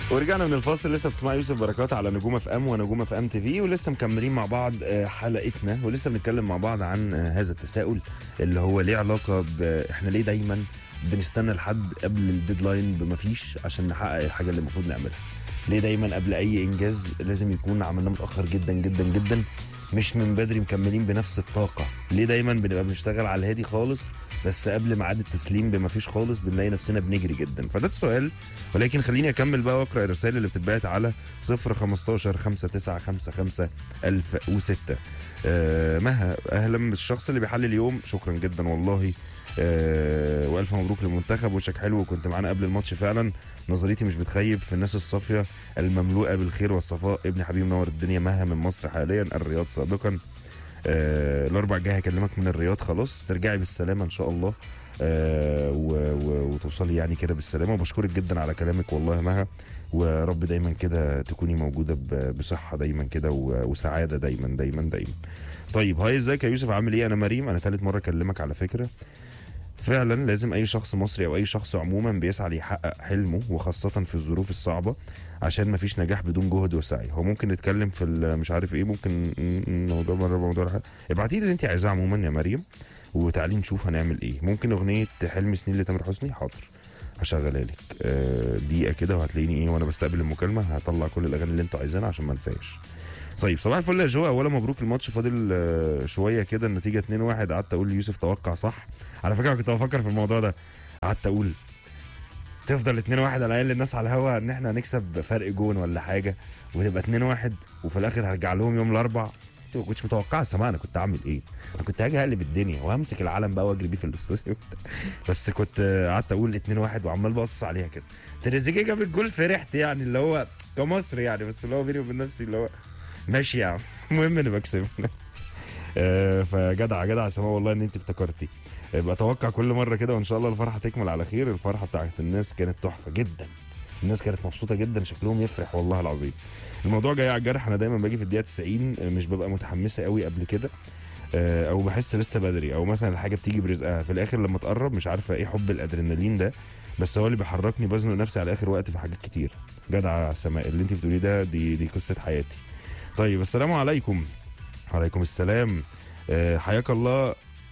ورجعنا من الفاصل لسه بتسمع يوسف بركات على نجوم اف ام ونجوم اف ام تي في ولسه مكملين مع بعض آه، حلقتنا ولسه بنتكلم مع بعض عن آه، هذا التساؤل اللي هو ليه علاقه ب احنا ليه دايما بنستنى لحد قبل الديدلاين بما فيش عشان نحقق الحاجه اللي المفروض نعملها ليه دايما قبل اي انجاز لازم يكون عملناه متاخر جدا جدا جدا مش من بدري مكملين بنفس الطاقه ليه دايما بنبقى بنشتغل على الهادي خالص بس قبل ميعاد التسليم بما فيش خالص بنلاقي نفسنا بنجري جدا فده السؤال ولكن خليني اكمل بقى واقرا الرسائل اللي بتتبعت على 0 15 5955 1006 آه مها اهلا بالشخص اللي بيحلل اليوم شكرا جدا والله آه والف مبروك للمنتخب وشك حلو وكنت معانا قبل الماتش فعلا نظريتي مش بتخيب في الناس الصافيه المملوءه بالخير والصفاء ابن حبيب منور الدنيا مها من مصر حاليا الرياض سابقا آه الاربع جاي هكلمك من الرياض خلاص ترجعي بالسلامه ان شاء الله آه و و وتوصلي يعني كده بالسلامه وبشكرك جدا على كلامك والله مها ورب دايما كده تكوني موجوده ب- بصحه دايما كده و- وسعاده دايما دايما دايما طيب هاي ازيك يا يوسف عامل ايه انا مريم انا ثالث مره اكلمك على فكره فعلا لازم اي شخص مصري او اي شخص عموما بيسعى ليحقق حلمه وخاصه في الظروف الصعبه عشان ما فيش نجاح بدون جهد وسعي هو ممكن نتكلم في ال- مش عارف ايه ممكن م- م- موضوع مره موضوع حاجة. ابعتي لي اللي انت عايزاه عموما يا مريم وتعالي نشوف هنعمل ايه ممكن اغنيه حلم سنين لتامر حسني حاضر هشغلها لك آه، دقيقه كده وهتلاقيني ايه وانا بستقبل المكالمه هطلع كل الاغاني اللي انتوا عايزينها عشان ما انساش طيب صباح الفل يا جو اولا مبروك الماتش فاضل آه، شويه كده النتيجه 2-1 قعدت اقول ليوسف توقع صح على فكره كنت بفكر في الموضوع ده قعدت اقول تفضل 2-1 على الاقل الناس على الهوا ان احنا هنكسب فرق جون ولا حاجه وتبقى 2-1 وفي الاخر هرجع لهم يوم الاربع ما كنتش متوقع السماء انا كنت عامل ايه انا كنت هاجي اقلب الدنيا وهمسك العلم بقى واجري بيه في الاستوديو بس كنت آه، قعدت اقول 2-1 وعمال باصص عليها كده تريزيجيه جاب الجول فرحت يعني اللي هو كمصري يعني بس اللي هو بيني وبين نفسي اللي هو ماشي يا عم المهم نبقى كسبنا آه، فجدع جدع يا سماء والله ان انت افتكرتي يبقى اتوقع كل مره كده وان شاء الله الفرحه تكمل على خير الفرحه بتاعت الناس كانت تحفه جدا الناس كانت مبسوطه جدا شكلهم يفرح والله العظيم الموضوع جاي على الجرح انا دايما باجي في الدقيقه 90 آه، مش ببقى متحمسه قوي قبل كده آه، او بحس لسه بدري او مثلا الحاجه بتيجي برزقها في الاخر لما تقرب مش عارفه ايه حب الادرينالين ده بس هو اللي بيحركني بزنق نفسي على اخر وقت في حاجات كتير جدع يا سماء اللي انت بتقوليه ده دي دي قصه حياتي طيب السلام عليكم وعليكم السلام آه، حياك الله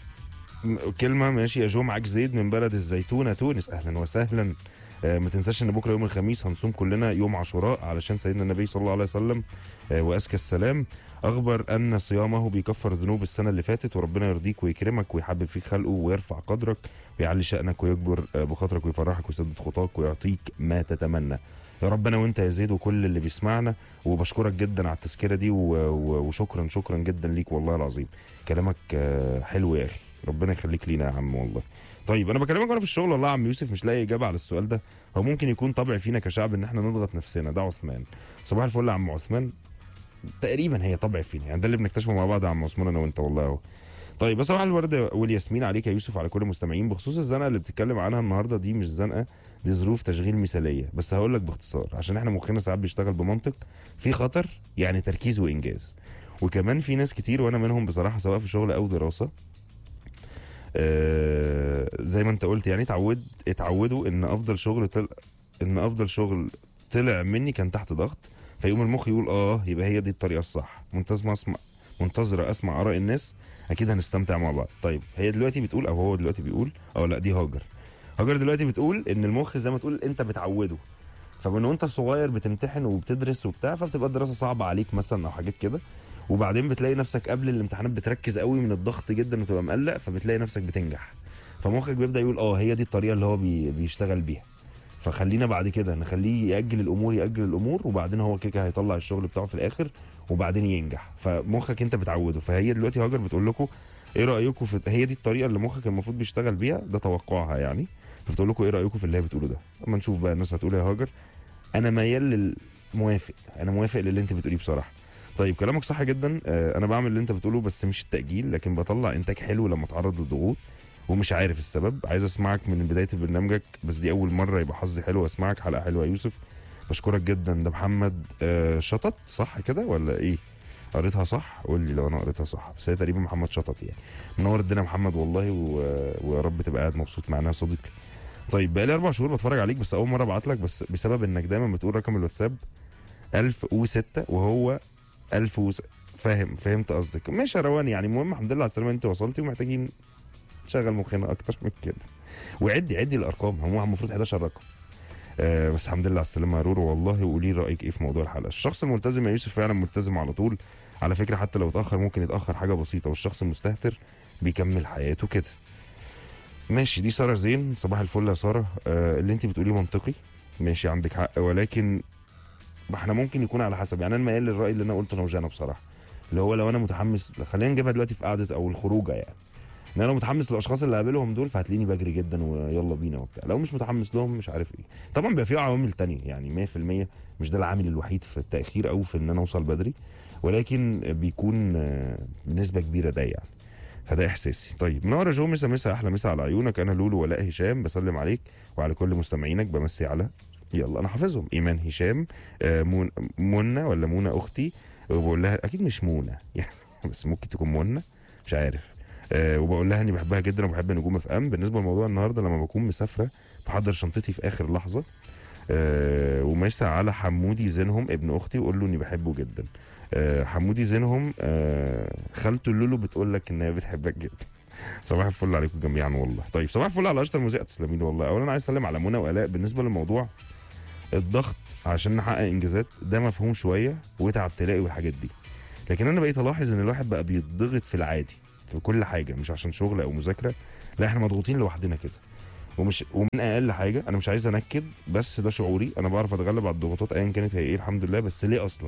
م- كلمة ماشي يا جو معاك زيد من بلد الزيتونة تونس أهلا وسهلا آه، ما تنساش ان بكره يوم الخميس هنصوم كلنا يوم عاشوراء علشان سيدنا النبي صلى الله عليه وسلم آه، وازكى السلام اخبر ان صيامه بيكفر ذنوب السنه اللي فاتت وربنا يرضيك ويكرمك ويحبب فيك خلقه ويرفع قدرك ويعلي شانك ويكبر آه، بخاطرك ويفرحك ويسدد خطاك ويعطيك ما تتمنى يا رب انا وانت يا زيد وكل اللي بيسمعنا وبشكرك جدا على التذكره دي و- و- وشكرا شكرا جدا ليك والله العظيم كلامك آه، حلو يا اخي ربنا يخليك لينا يا عم والله طيب انا بكلمك وانا في الشغل والله يا عم يوسف مش لاقي اجابه على السؤال ده هو ممكن يكون طبع فينا كشعب ان احنا نضغط نفسنا ده عثمان صباح الفل يا عم عثمان تقريبا هي طبع فينا يعني ده اللي بنكتشفه مع بعض يا عم عثمان انا وانت والله اهو طيب بس صباح الورد والياسمين عليك يا يوسف على كل المستمعين بخصوص الزنقه اللي بتتكلم عنها النهارده دي مش زنقه دي ظروف تشغيل مثاليه بس هقول لك باختصار عشان احنا مخنا ساعات بيشتغل بمنطق في خطر يعني تركيز وانجاز وكمان في ناس كتير وانا منهم بصراحه سواء في شغل او دراسه آه زي ما انت قلت يعني اتعود اتعودوا ان افضل شغل طل... ان افضل شغل طلع مني كان تحت ضغط فيقوم المخ يقول اه يبقى هي دي الطريقه الصح منتظمه اسمع منتظره اسمع اراء الناس اكيد هنستمتع مع بعض طيب هي دلوقتي بتقول او هو دلوقتي بيقول او لا دي هاجر هاجر دلوقتي بتقول ان المخ زي ما تقول انت بتعوده فمن وانت صغير بتمتحن وبتدرس وبتاع فبتبقى الدراسه صعبه عليك مثلا او حاجات كده وبعدين بتلاقي نفسك قبل الامتحانات بتركز قوي من الضغط جدا وتبقى مقلق فبتلاقي نفسك بتنجح فمخك بيبدا يقول اه هي دي الطريقه اللي هو بي بيشتغل بيها فخلينا بعد كده نخليه ياجل الامور ياجل الامور وبعدين هو كده كده هيطلع الشغل بتاعه في الاخر وبعدين ينجح فمخك انت بتعوده فهي دلوقتي هاجر بتقول لكم ايه رايكم في هي دي الطريقه اللي مخك المفروض بيشتغل بيها ده توقعها يعني فبتقول لكم ايه رايكم في اللي هي بتقوله ده اما نشوف بقى الناس هتقول إيه يا هاجر انا ميال للموافق انا موافق للي انت بتقوليه بصراحه طيب كلامك صح جدا آه، انا بعمل اللي انت بتقوله بس مش التاجيل لكن بطلع انتاج حلو لما اتعرض للضغوط ومش عارف السبب عايز اسمعك من بدايه برنامجك بس دي اول مره يبقى حظي حلو اسمعك حلقه حلوه يا يوسف بشكرك جدا ده محمد آه، شطط صح كده ولا ايه قريتها صح قول لي لو انا قريتها صح بس هي تقريبا محمد شطط يعني منور الدنيا محمد والله و... ويا رب تبقى قاعد مبسوط معانا يا صديقي طيب بقالي اربع شهور بتفرج عليك بس اول مره ابعت لك بس بسبب انك دايما بتقول رقم الواتساب 1006 وهو 1000 وس... فاهم فهمت قصدك ماشي يا روان يعني المهم الحمد لله على السلامه انت وصلتي ومحتاجين نشغل مخنا اكتر من كده وعدي عدي الارقام هو المفروض 11 رقم آه بس الحمد لله على السلامه يا رورو والله وقولي لي رايك ايه في موضوع الحلقه الشخص الملتزم يا يوسف فعلا ملتزم على طول على فكره حتى لو اتاخر ممكن يتاخر حاجه بسيطه والشخص المستهتر بيكمل حياته كده ماشي دي ساره زين صباح الفل يا ساره آه اللي انت بتقوليه منطقي ماشي عندك حق ولكن احنا ممكن يكون على حسب يعني انا ميال للراي اللي انا قلته انا وجانا بصراحه اللي هو لو انا متحمس خلينا نجيبها دلوقتي في قعده او الخروجه يعني ان انا متحمس للاشخاص اللي هقابلهم دول فهتلاقيني بجري جدا ويلا بينا وبتاع لو مش متحمس لهم مش عارف ايه طبعا بيبقى في عوامل تانية يعني 100% مش ده العامل الوحيد في التاخير او في ان انا اوصل بدري ولكن بيكون آه، بنسبه كبيره ده يعني فده احساسي طيب مناره جو مسا مسا احلى مسا على عيونك انا لولو ولاء هشام بسلم عليك وعلى كل مستمعينك بمسي على يلا انا حافظهم ايمان هشام آه، مون منى ولا منى اختي وبقول لها اكيد مش منى يعني بس ممكن تكون منى مش عارف أه وبقول لها اني بحبها جدا وبحب نجوم اف ام بالنسبه لموضوع النهارده لما بكون مسافره بحضر شنطتي في اخر لحظه أه ومسا على حمودي زينهم ابن اختي وقول له اني بحبه جدا أه حمودي زينهم أه خالته لولو بتقول لك ان هي بتحبك جدا صباح الفل عليكم جميعا والله طيب صباح الفل على اشطر مذيع تسلمي لي والله اولا عايز اسلم على منى والاء بالنسبه للموضوع الضغط عشان نحقق انجازات ده مفهوم شويه وتعب تلاقي والحاجات دي لكن انا بقيت الاحظ ان الواحد بقى بيتضغط في العادي في كل حاجه مش عشان شغل او مذاكره لا احنا مضغوطين لوحدنا كده ومش ومن اقل حاجه انا مش عايز انكد بس ده شعوري انا بعرف اتغلب على الضغوطات ايا كانت هي ايه الحمد لله بس ليه اصلا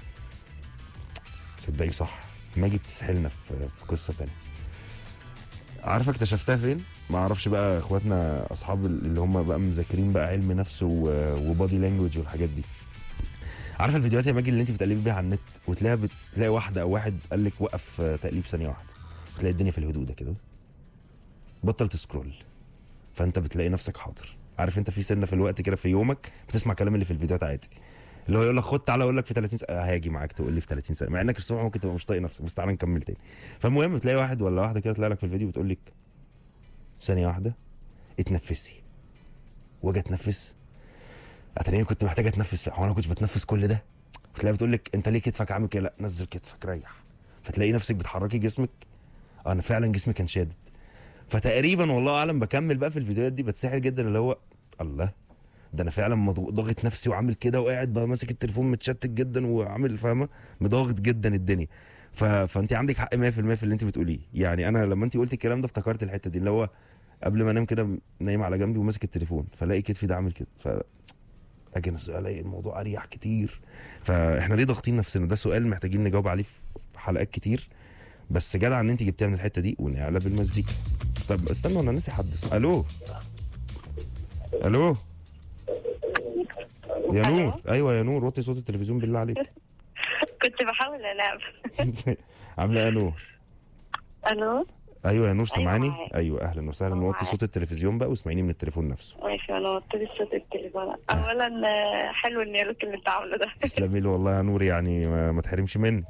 صدقي صح ماجي بتسحلنا في في قصه تانية عارفه اكتشفتها فين ما اعرفش بقى اخواتنا اصحاب اللي هم بقى مذاكرين بقى علم نفس وبادي لانجوج والحاجات دي عارفه الفيديوهات يا ماجي اللي انت بتقلبي بيها على النت وتلاقيها بتلاقي واحده او واحد قال لك وقف آه، تقليب ثانيه واحده تلاقي الدنيا في الهدوء ده كده بطل تسكرول فانت بتلاقي نفسك حاضر عارف انت في سنه في الوقت كده في يومك بتسمع كلام اللي في الفيديوهات عادي اللي هو يقول لك خد تعالى اقول لك في 30 سنه آه، هاجي معاك تقول لي في 30 سنه مع انك الصبح ممكن تبقى مش طايق نفسك بس تعالى نكمل تاني فالمهم تلاقي واحد ولا واحده كده تلاقي لك في الفيديو بتقول لك ثانيه واحده اتنفسي واجي اتنفس اتاريني كنت محتاج اتنفس هو انا كنت بتنفس كل ده تلاقيها بتقول لك انت ليه كتفك عامل كده لا نزل كتفك ريح فتلاقي نفسك بتحركي جسمك آه، انا فعلا جسمي كان شادد فتقريبا والله اعلم بكمل بقى في الفيديوهات دي بتسحل جدا اللي هو الله ده انا فعلا مضغوط- ضاغط نفسي وعامل كده وقاعد بقى ماسك التليفون متشتت جدا وعامل فاهمه مضاغط جدا الدنيا ف... فانت عندك حق 100% في اللي انت بتقوليه يعني انا لما انت قلت الكلام ده افتكرت الحته دي اللي هو قبل ما انام كده نايم على جنبي وماسك التليفون فلاقي كتفي ده عامل كده ف اجي أنزل الاقي الموضوع اريح كتير فاحنا ليه ضاغطين نفسنا ده سؤال محتاجين نجاوب عليه في حلقات كتير بس جدع ان انت جبتيها من الحته دي ونعلى بالمزيكا طب استنى انا نسي حد اسمه الو الو يا ألو؟ نور ايوه يا نور وطي صوت التلفزيون بالله عليك كنت بحاول انام عامله ايه يا نور الو ايوه يا نور سامعاني معاك. ايوه اهلا وسهلا معاك. وطي صوت التلفزيون بقى واسمعيني من التليفون نفسه ماشي انا وطيت صوت التليفون اولا آه، حلو النيروك اللي انت عامله ده تسلمي لي والله يا نور يعني ما, ما تحرمش منك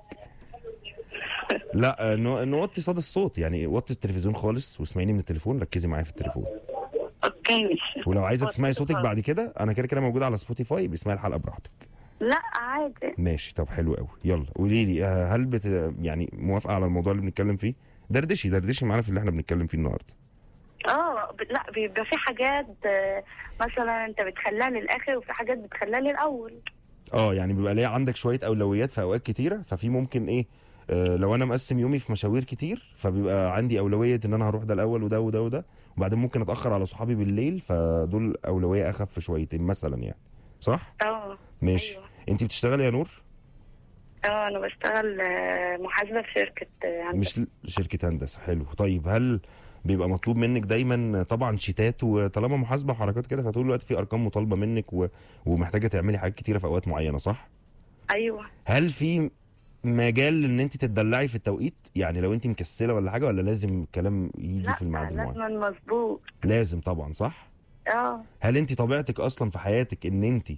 لا نو- نوطي صدى الصوت يعني وطي التلفزيون خالص واسمعيني من التليفون ركزي معايا في التليفون اوكي ماشي ولو عايزه وطي تسمعي صوتك خالص. بعد كده انا كده كده موجود على سبوتيفاي باسمعي الحلقه براحتك لا عادي ماشي طب حلو قوي يلا قولي لي آه، هل بت يعني موافقه على الموضوع اللي بنتكلم فيه دردشي دردشي معانا في اللي احنا بنتكلم فيه النهارده اه ب- لا بيبقى في حاجات آه، مثلا انت بتخليها للاخر وفي حاجات بتخليها للاول اه يعني بيبقى ليا عندك شويه اولويات في اوقات كتيره ففي ممكن ايه آه لو انا مقسم يومي في مشاوير كتير فبيبقى عندي اولويه ان انا هروح ده الاول وده وده وده وبعدين ممكن اتاخر على صحابي بالليل فدول اولويه اخف شويتين مثلا يعني صح اه ماشي أيوة. انت بتشتغلي يا نور اه انا بشتغل آه، محاسبه في شركه آه، هندسة. مش ل- شركه هندسه حلو طيب هل بيبقى مطلوب منك دايما طبعا شيتات وطالما محاسبه وحركات كده فطول الوقت في ارقام مطالبه منك و... ومحتاجه تعملي حاجات كتيره في اوقات معينه صح ايوه هل في مجال ان انت تدلعي في التوقيت يعني لو انت مكسله ولا حاجه ولا لازم الكلام يجي لا في الميعاد المعين لازم مظبوط لازم طبعا صح اه هل انت طبيعتك اصلا في حياتك ان انت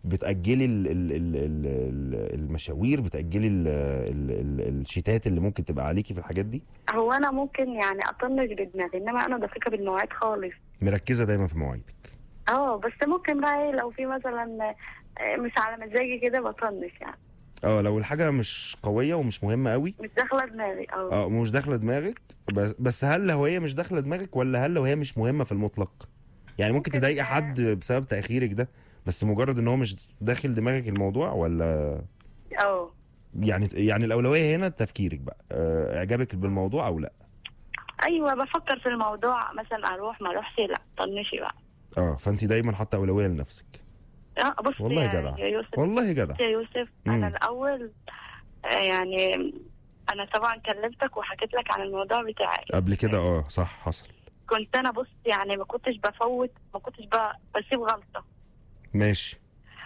بتاجلي ال- ال- ال- ال- ال- المشاوير بتاجلي ال- ال- ال- الشتات اللي ممكن تبقى عليكي في الحاجات دي هو انا ممكن يعني اطنش بدماغي انما انا دقيقه بالمواعيد خالص مركزه دايما في مواعيدك اه بس ممكن بقى ايه لو في مثلا آه، مش على مزاجي كده بطنش يعني اه لو الحاجه مش قويه ومش مهمه قوي مش داخله دماغي اه اه مش داخله دماغك بس, بس هل لو هي مش داخله دماغك ولا هل لو هي مش مهمه في المطلق يعني ممكن ممكن تضايقي آه. حد بسبب تاخيرك ده بس مجرد ان هو مش داخل دماغك الموضوع ولا اه يعني يعني الاولويه هنا تفكيرك بقى آه، اعجابك بالموضوع او لا ايوه بفكر في الموضوع مثلا اروح ما اروحش لا طنشي بقى اه فانت دايما حاطه اولويه لنفسك اه بص والله يا جدع. يا يوسف والله جدع يا يوسف مم. انا الاول آه، يعني انا طبعا كلمتك وحكيت لك عن الموضوع بتاعي قبل كده اه صح حصل كنت انا بص يعني ما كنتش بفوت ما كنتش ب- بسيب غلطه ماشي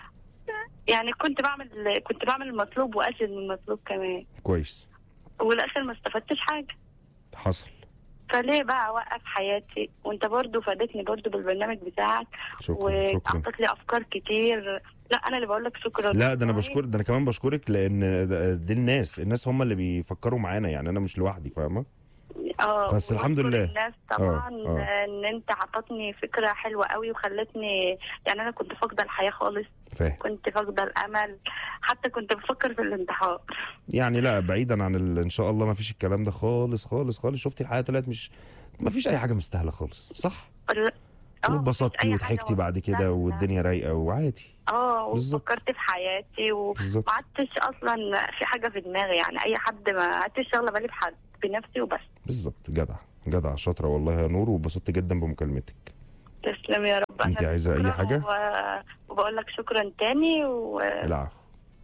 يعني كنت بعمل كنت بعمل المطلوب وازيد من المطلوب كمان كويس والاخر ما استفدتش حاجه حصل فليه بقى اوقف حياتي وانت برضو فادتني برضو بالبرنامج بتاعك شكرا شكرا واعطيت لي افكار كتير لا انا اللي بقول لك شكرا لا ده انا والله. بشكر ده انا كمان بشكرك لان ده- دي الناس الناس هم اللي بيفكروا معانا يعني انا مش لوحدي فاهمه اه بس الحمد وبشكر لله. الناس طبعا آه، آه. ان انت عطتني فكره حلوه قوي وخلتني يعني انا كنت فاقده الحياه خالص فاهم كنت فاقده الامل حتى كنت بفكر في الانتحار يعني لا بعيدا عن ال... ان شاء الله ما فيش الكلام ده خالص خالص خالص شفتي الحياه طلعت مش ما فيش اي حاجه مستاهله خالص صح لا- آه، واتبسطتي مفيش أي وضحكتي حاجة بعد كده مستاهلة. والدنيا رايقه وعادي اه بالظبط. وفكرت في حياتي وما بالظبط عدتش اصلا في حاجه في دماغي يعني اي حد ما عدتش شغله بالي بحد بنفسي وبس بالظبط جدع جدع شاطره والله يا نور واتبسطت جدا بمكالمتك تسلم يا رب انت أنا عايزة أي شكراً حاجة؟ و... وبقول لك شكرا تاني و العفو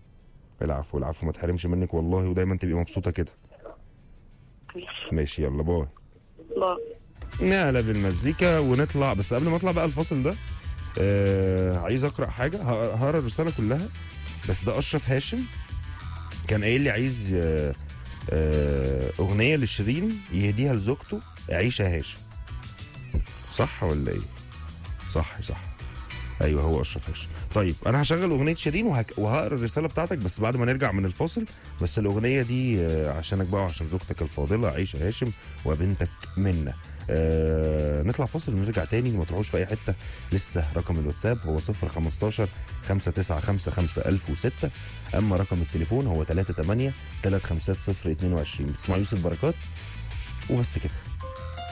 العفو العفو ما تحرمش منك والله ودايما تبقي مبسوطه كده ماشي يلا باي باي. نعلى بالمزيكا ونطلع بس قبل ما اطلع بقى الفاصل ده آه عايز اقرا حاجه ه- هقرا الرساله كلها بس ده اشرف هاشم كان قايل لي عايز آه آه اغنيه لشيرين يهديها لزوجته عيشه هاشم صح ولا ايه صح صح ايوه هو اشرف هاشم طيب انا هشغل اغنيه شيرين وهك... وهقرا الرساله بتاعتك بس بعد ما نرجع من الفاصل بس الاغنيه دي آه، عشانك بقى وعشان زوجتك الفاضله عيشه هاشم وبنتك منى آه نطلع فاصل ونرجع تاني وما تروحوش في اي حته لسه رقم الواتساب هو 015 595 1006 اما رقم التليفون هو 38 350 22 بتسمع يوسف بركات وبس كده